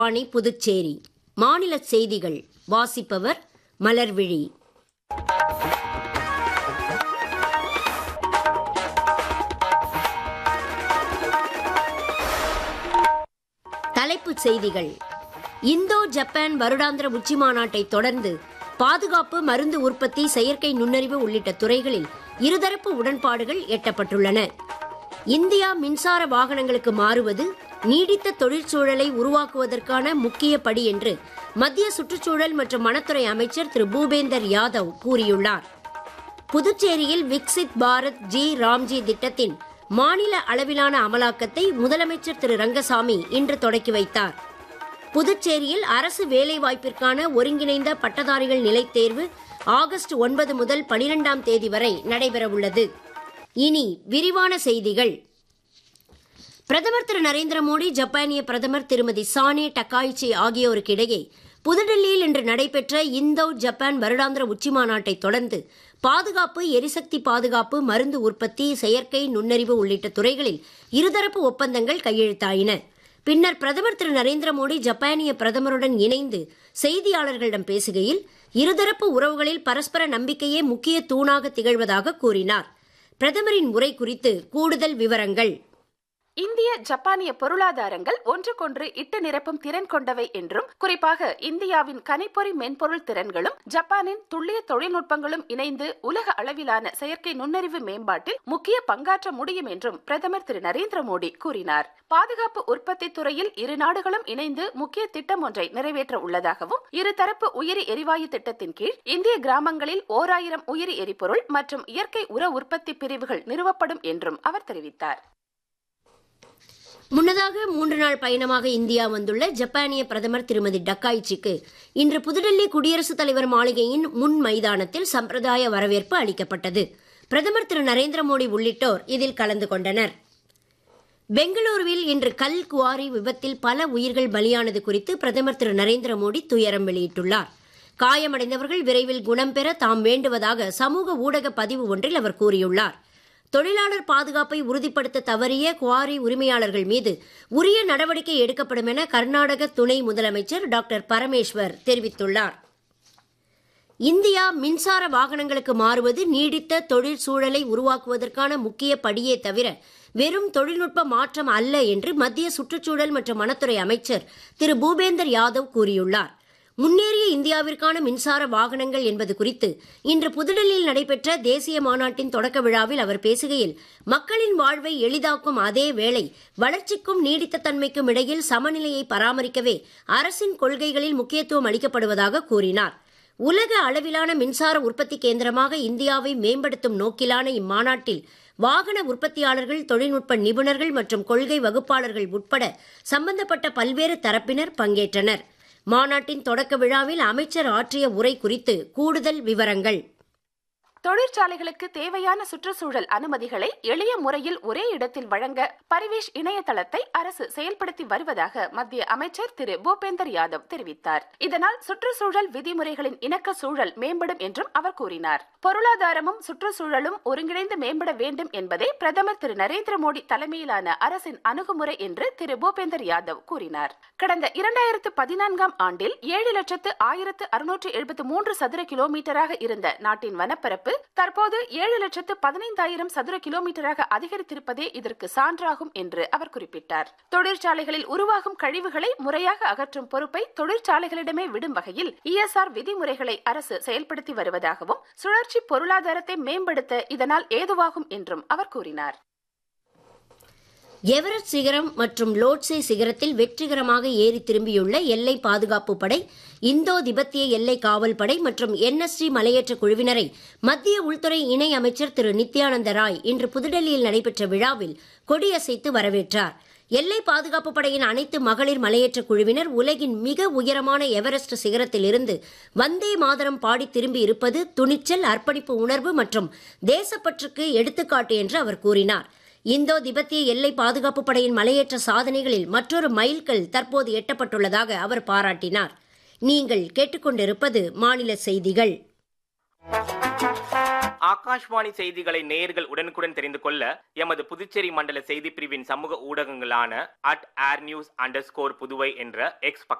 வாணி புதுச்சேரி மாநில செய்திகள் வாசிப்பவர் மலர்விழி தலைப்புச் செய்திகள் இந்தோ ஜப்பான் வருடாந்திர உச்சி மாநாட்டை தொடர்ந்து பாதுகாப்பு மருந்து உற்பத்தி செயற்கை நுண்ணறிவு உள்ளிட்ட துறைகளில் இருதரப்பு உடன்பாடுகள் எட்டப்பட்டுள்ளன இந்தியா மின்சார வாகனங்களுக்கு மாறுவது நீடித்த தொழிற்சூழலை உருவாக்குவதற்கான முக்கிய படி என்று மத்திய சுற்றுச்சூழல் மற்றும் வனத்துறை அமைச்சர் திரு பூபேந்தர் யாதவ் கூறியுள்ளார் புதுச்சேரியில் விக்சித் பாரத் ஜி ராம்ஜி திட்டத்தின் மாநில அளவிலான அமலாக்கத்தை முதலமைச்சர் திரு ரங்கசாமி இன்று தொடக்கி வைத்தார் புதுச்சேரியில் அரசு வேலைவாய்ப்பிற்கான ஒருங்கிணைந்த பட்டதாரிகள் நிலைத் தேர்வு ஆகஸ்ட் ஒன்பது முதல் பனிரெண்டாம் தேதி வரை நடைபெறவுள்ளது இனி விரிவான செய்திகள் பிரதமர் திரு நரேந்திர மோடி ஜப்பானிய பிரதமர் திருமதி சானே டக்காய்ச்சி ஆகியோருக்கிடையே புதுடெல்லியில் இன்று நடைபெற்ற இந்தோ ஜப்பான் வருடாந்திர உச்சிமாநாட்டை தொடர்ந்து பாதுகாப்பு எரிசக்தி பாதுகாப்பு மருந்து உற்பத்தி செயற்கை நுண்ணறிவு உள்ளிட்ட துறைகளில் இருதரப்பு ஒப்பந்தங்கள் கையெழுத்தாயின பின்னர் பிரதமர் திரு நரேந்திர மோடி ஜப்பானிய பிரதமருடன் இணைந்து செய்தியாளர்களிடம் பேசுகையில் இருதரப்பு உறவுகளில் பரஸ்பர நம்பிக்கையே முக்கிய தூணாக திகழ்வதாக கூறினார் பிரதமரின் உரை குறித்து கூடுதல் விவரங்கள் இந்திய ஜப்பானிய பொருளாதாரங்கள் ஒன்றுக்கொன்று இட்டு நிரப்பும் திறன் கொண்டவை என்றும் குறிப்பாக இந்தியாவின் கனிப்பொறி மென்பொருள் திறன்களும் ஜப்பானின் துல்லிய தொழில்நுட்பங்களும் இணைந்து உலக அளவிலான செயற்கை நுண்ணறிவு மேம்பாட்டில் முக்கிய பங்காற்ற முடியும் என்றும் பிரதமர் திரு நரேந்திர மோடி கூறினார் பாதுகாப்பு உற்பத்தி துறையில் இரு நாடுகளும் இணைந்து முக்கிய திட்டம் ஒன்றை நிறைவேற்ற உள்ளதாகவும் இருதரப்பு உயிரி எரிவாயு திட்டத்தின் கீழ் இந்திய கிராமங்களில் ஓராயிரம் உயிரி எரிபொருள் மற்றும் இயற்கை உர உற்பத்தி பிரிவுகள் நிறுவப்படும் என்றும் அவர் தெரிவித்தார் முன்னதாக மூன்று நாள் பயணமாக இந்தியா வந்துள்ள ஜப்பானிய பிரதமர் திருமதி டக்காய்ச்சிக்கு இன்று புதுடெல்லி குடியரசுத் தலைவர் மாளிகையின் முன் மைதானத்தில் சம்பிரதாய வரவேற்பு அளிக்கப்பட்டது பிரதமர் திரு நரேந்திர மோடி உள்ளிட்டோர் இதில் கலந்து கொண்டனர் பெங்களூருவில் இன்று கல் குவாரி விபத்தில் பல உயிர்கள் பலியானது குறித்து பிரதமர் திரு நரேந்திர மோடி துயரம் வெளியிட்டுள்ளார் காயமடைந்தவர்கள் விரைவில் குணம் பெற தாம் வேண்டுவதாக சமூக ஊடக பதிவு ஒன்றில் அவர் கூறியுள்ளார் தொழிலாளர் பாதுகாப்பை உறுதிப்படுத்த தவறிய குவாரி உரிமையாளர்கள் மீது உரிய நடவடிக்கை எடுக்கப்படும் என கர்நாடக துணை முதலமைச்சர் டாக்டர் பரமேஸ்வர் தெரிவித்துள்ளார் இந்தியா மின்சார வாகனங்களுக்கு மாறுவது நீடித்த தொழிற்சூழலை உருவாக்குவதற்கான முக்கிய படியே தவிர வெறும் தொழில்நுட்ப மாற்றம் அல்ல என்று மத்திய சுற்றுச்சூழல் மற்றும் வனத்துறை அமைச்சர் திரு பூபேந்தர் யாதவ் கூறியுள்ளார் முன்னேறிய இந்தியாவிற்கான மின்சார வாகனங்கள் என்பது குறித்து இன்று புதுடெல்லியில் நடைபெற்ற தேசிய மாநாட்டின் தொடக்க விழாவில் அவர் பேசுகையில் மக்களின் வாழ்வை எளிதாக்கும் அதே வேளை வளர்ச்சிக்கும் நீடித்த தன்மைக்கும் இடையில் சமநிலையை பராமரிக்கவே அரசின் கொள்கைகளில் முக்கியத்துவம் அளிக்கப்படுவதாக கூறினார் உலக அளவிலான மின்சார உற்பத்தி கேந்திரமாக இந்தியாவை மேம்படுத்தும் நோக்கிலான இம்மாநாட்டில் வாகன உற்பத்தியாளர்கள் தொழில்நுட்ப நிபுணர்கள் மற்றும் கொள்கை வகுப்பாளர்கள் உட்பட சம்பந்தப்பட்ட பல்வேறு தரப்பினர் பங்கேற்றனர் மாநாட்டின் தொடக்க விழாவில் அமைச்சர் ஆற்றிய உரை குறித்து கூடுதல் விவரங்கள் தொழிற்சாலைகளுக்கு தேவையான சுற்றுச்சூழல் அனுமதிகளை எளிய முறையில் ஒரே இடத்தில் வழங்க பரிவேஷ் இணையதளத்தை அரசு செயல்படுத்தி வருவதாக மத்திய அமைச்சர் திரு பூபேந்தர் யாதவ் தெரிவித்தார் இதனால் சுற்றுச்சூழல் விதிமுறைகளின் இணக்க சூழல் மேம்படும் என்றும் அவர் கூறினார் பொருளாதாரமும் சுற்றுச்சூழலும் ஒருங்கிணைந்து மேம்பட வேண்டும் என்பதே பிரதமர் திரு நரேந்திர மோடி தலைமையிலான அரசின் அணுகுமுறை என்று திரு பூபேந்தர் யாதவ் கூறினார் கடந்த இரண்டாயிரத்து பதினான்காம் ஆண்டில் ஏழு லட்சத்து ஆயிரத்து அறுநூற்று எழுபத்து மூன்று சதுர கிலோமீட்டராக இருந்த நாட்டின் வனப்பரப்பு தற்போது ஏழு லட்சத்து பதினைந்தாயிரம் சதுர கிலோமீட்டராக அதிகரித்திருப்பதே இதற்கு சான்றாகும் என்று அவர் குறிப்பிட்டார் தொழிற்சாலைகளில் உருவாகும் கழிவுகளை முறையாக அகற்றும் பொறுப்பை தொழிற்சாலைகளிடமே விடும் வகையில் இஎஸ்ஆர் விதிமுறைகளை அரசு செயல்படுத்தி வருவதாகவும் சுழற்சி பொருளாதாரத்தை மேம்படுத்த இதனால் ஏதுவாகும் என்றும் அவர் கூறினார் எவரெஸ்ட் சிகரம் மற்றும் லோட்சே சிகரத்தில் வெற்றிகரமாக ஏறி திரும்பியுள்ள எல்லை பாதுகாப்பு படை இந்தோ திபெத்திய எல்லை காவல் படை மற்றும் என்எஸ்டி மலையேற்ற குழுவினரை மத்திய உள்துறை இணை அமைச்சர் திரு நித்யானந்த ராய் இன்று புதுடெல்லியில் நடைபெற்ற விழாவில் கொடியசைத்து வரவேற்றார் எல்லை பாதுகாப்பு படையின் அனைத்து மகளிர் மலையேற்ற குழுவினர் உலகின் மிக உயரமான எவரெஸ்ட் சிகரத்தில் இருந்து வந்தே மாதரம் பாடி திரும்பி இருப்பது துணிச்சல் அர்ப்பணிப்பு உணர்வு மற்றும் தேசப்பற்றுக்கு எடுத்துக்காட்டு என்று அவர் கூறினார் இந்தோ திபெத்திய எல்லை பாதுகாப்பு படையின் மலையேற்ற சாதனைகளில் மற்றொரு மைல்கல் தற்போது எட்டப்பட்டுள்ளதாக அவர் பாராட்டினார் நீங்கள் கேட்டுக்கொண்டிருப்பது மாநில செய்திகள் ஆகாஷ்வாணி செய்திகளை நேயர்கள் உடனுக்குடன் தெரிந்து கொள்ள எமது புதுச்சேரி மண்டல செய்தி பிரிவின் சமூக ஊடகங்களான at air news under Puduvai என்ற எக்ஸ்